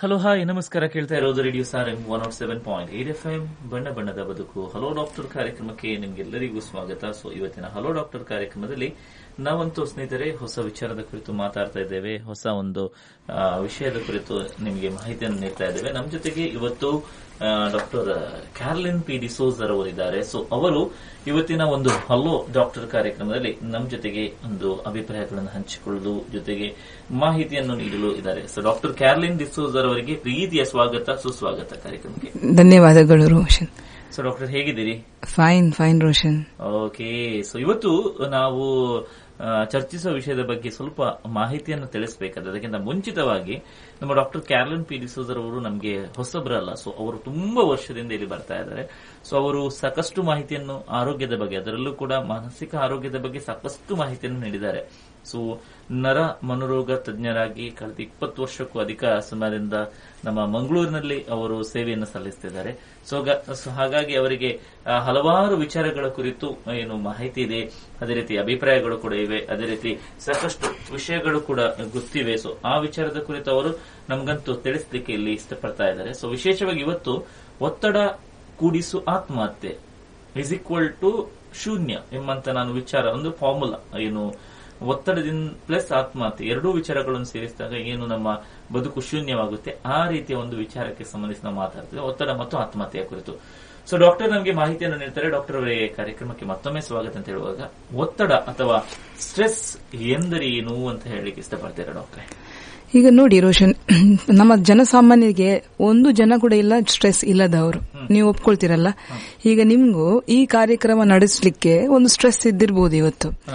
hello hi ನಮಸ್ಕಾರ ಕೇಳ್ತಾ ಇರೋದು ರೇಡಿಯೋ ಸಾರ್ ಎಂ one nought seven point eight F M ಬಣ್ಣ ಬಣ್ಣದ ಬದುಕು ಹಲೋ ಡಾಕ್ಟರ್ ಕಾರ್ಯಕ್ರಮಕ್ಕೆ ನಿಮ್ಗೆಲ್ಲರಿಗೂ ಸ್ವಾಗತ ಸೊ ಇವತ್ತಿನ ಹಲೋ ಡಾಕ್ಟರ್ ಕಾರ್ಯಕ್ರಮದಲ್ಲಿ ನಾವಂತೂ ಸ್ನೇಹಿತರೆ ಹೊಸ ವಿಚಾರದ ಕುರಿತು ಮಾತಾಡ್ತಾ ಇದ್ದೇವೆ ಹೊಸ ಒಂದು ಆ, ವಿಷಯದ ಕುರಿತು ನಿಮಗೆ ಮಾಹಿತಿಯನ್ನು ನೀಡ್ತಾ ಇದ್ದೇವೆ ನಮ್ಮ ಜೊತೆಗೆ ಇವತ್ತು ಡಾಕ್ಟರ್ ಕ್ಯಾರ್ಲಿನ್ ಪಿ ಡಿಸೋಜರ್ ಅವರಿದ್ದಾರೆ ಸೊ ಅವರು ಇವತ್ತಿನ ಒಂದು ಹಲೋ ಡಾಕ್ಟರ್ ಕಾರ್ಯಕ್ರಮದಲ್ಲಿ ನಮ್ಮ ಜೊತೆಗೆ ಒಂದು ಅಭಿಪ್ರಾಯಗಳನ್ನು ಹಂಚಿಕೊಳ್ಳಲು ಜೊತೆಗೆ ಮಾಹಿತಿಯನ್ನು ನೀಡಲು ಇದ್ದಾರೆ ಸೊ ಡಾಕ್ಟರ್ ಕ್ಯಾರ್ಲಿನ್ ಡಿಸೋಜರ್ ಅವರಿಗೆ ಪ್ರೀತಿಯ ಸ್ವಾಗತ ಸುಸ್ವಾಗತ ಕಾರ್ಯಕ್ರಮಕ್ಕೆ ಧನ್ಯವಾದಗಳು ರೋಷನ್ ಸೊ ಡಾಕ್ಟರ್ ಹೇಗಿದ್ದೀರಿ fine fine Roshan okay so ಇವತ್ತು ನಾವು ಆ, ಚರ್ಚಿಸುವ ವಿಷಯದ ಬಗ್ಗೆ ಸ್ವಲ್ಪ ಮಾಹಿತಿಯನ್ನು ತಿಳಿಸಬೇಕಾದ್ರೆ ಅದಕ್ಕಿಂತ ಮುಂಚಿತವಾಗಿ ನಮ್ಮ ಡಾಕ್ಟರ್ ಕ್ಯಾರ್ಲನ್ ಪಿ ಡಿಸೋಜರ್ ಅವರು ನಮಗೆ ಹೊಸಬ್ರಲ್ಲ ಸೊ ಅವರು ತುಂಬಾ ವರ್ಷದಿಂದ ಇಲ್ಲಿ ಬರ್ತಾ ಇದ್ದಾರೆ ಸೊ ಅವರು ಸಾಕಷ್ಟು ಮಾಹಿತಿಯನ್ನು ಆರೋಗ್ಯದ ಬಗ್ಗೆ ಅದರಲ್ಲೂ ಕೂಡ ಮಾನಸಿಕ ಆರೋಗ್ಯದ ಬಗ್ಗೆ ಸಾಕಷ್ಟು ಮಾಹಿತಿಯನ್ನು ನೀಡಿದ್ದಾರೆ ಸೊ ನರ ಮನೋರೋಗ ತಜ್ಞರಾಗಿ ಕಳೆದ ಇಪ್ಪತ್ತು ವರ್ಷಕ್ಕೂ ಅಧಿಕ ಸಮಯದಿಂದ ನಮ್ಮ ಮಂಗಳೂರಿನಲ್ಲಿ ಅವರು ಸೇವೆಯನ್ನು ಸಲ್ಲಿಸುತ್ತಿದ್ದಾರೆ ಸೊ ಗ- ಸೊ ಹಾಗಾಗಿ ಅವರಿಗೆ ಆ, ಹಲವಾರು ವಿಚಾರಗಳ ಕುರಿತು ಏನು ಮಾಹಿತಿ ಇದೆ ಅದೇ ರೀತಿ ಅಭಿಪ್ರಾಯಗಳು ಕೂಡ ಇವೆ ಅದೇ ರೀತಿ ಸಾಕಷ್ಟು ವಿಷಯಗಳು ಕೂಡ ಗೊತ್ತಿವೆ ಸೊ ಆ ವಿಚಾರದ ಕುರಿತು ಅವರು ನಮಗಂತೂ ತಿಳಿಸ್ಲಿಕ್ಕೆ ಇಲ್ಲಿ ಇಷ್ಟಪಡ್ತಾ ಇದ್ದಾರೆ ಸೊ ವಿಶೇಷವಾಗಿ ಇವತ್ತು ಒತ್ತಡ ಕೂಡಿಸು ಆತ್ಮಹತ್ಯೆ ಇಸ್ ಈಕ್ವಲ್ ಟು ಶೂನ್ಯ ಎಂಬಂತ ನಾನು ವಿಚಾರ ಒಂದು ಫಾರ್ಮುಲಾ ಏನು ಒತ್ತಡದಿಂದ ಪ್ಲಸ್ ಆತ್ಮಹತ್ಯೆ ಎರಡೂ ವಿಚಾರಗಳನ್ನು ಸೇರಿಸಿದಾಗ ಏನು ನಮ್ಮ ಬದುಕು ಶೂನ್ಯವಾಗುತ್ತೆ ಆ ರೀತಿಯ ಒಂದು ವಿಚಾರಕ್ಕೆ ಸಂಬಂಧಿಸಿ ನಾವು ಮಾತಾಡ್ತೇವೆ ಒತ್ತಡ ಮತ್ತು ಆತ್ಮಹತ್ಯೆಯ ಕುರಿತು ಸೊ ಡಾಕ್ಟರ್ ನಮಗೆ ಮಾಹಿತಿಯನ್ನು ನೀಡ್ತಾರೆ ಡಾಕ್ಟರ್ ಅವರಿಗೆ ಕಾರ್ಯಕ್ರಮಕ್ಕೆ ಮತ್ತೊಮ್ಮೆ ಸ್ವಾಗತ ಅಂತ ಹೇಳುವಾಗ ಒತ್ತಡ ಅಥವಾ ಸ್ಟ್ರೆಸ್ ಎಂದರೇನು ಅಂತ ಹೇಳಲಿಕ್ಕೆ ಇಷ್ಟಪಡ್ತೀರಾ ಡಾಕ್ಟ್ರೆ ಈಗ ನೋಡಿ ರೋಷನ್ ನಮ್ಮ ಜನಸಾಮಾನ್ಯರಿಗೆ ಒಂದು ಜನ ಕೂಡ ಇಲ್ಲ ಸ್ಟ್ರೆಸ್ ಇಲ್ಲದವರು ನೀವು ಒಪ್ಕೊಳ್ತೀರಲ್ಲ ಈಗ ನಿಮ್ಗೂ ಈ ಕಾರ್ಯಕ್ರಮ ನಡೆಸಲಿಕ್ಕೆ ಒಂದು ಸ್ಟ್ರೆಸ್ ಇದ್ದಿರ್ಬೋದು ಇವತ್ತು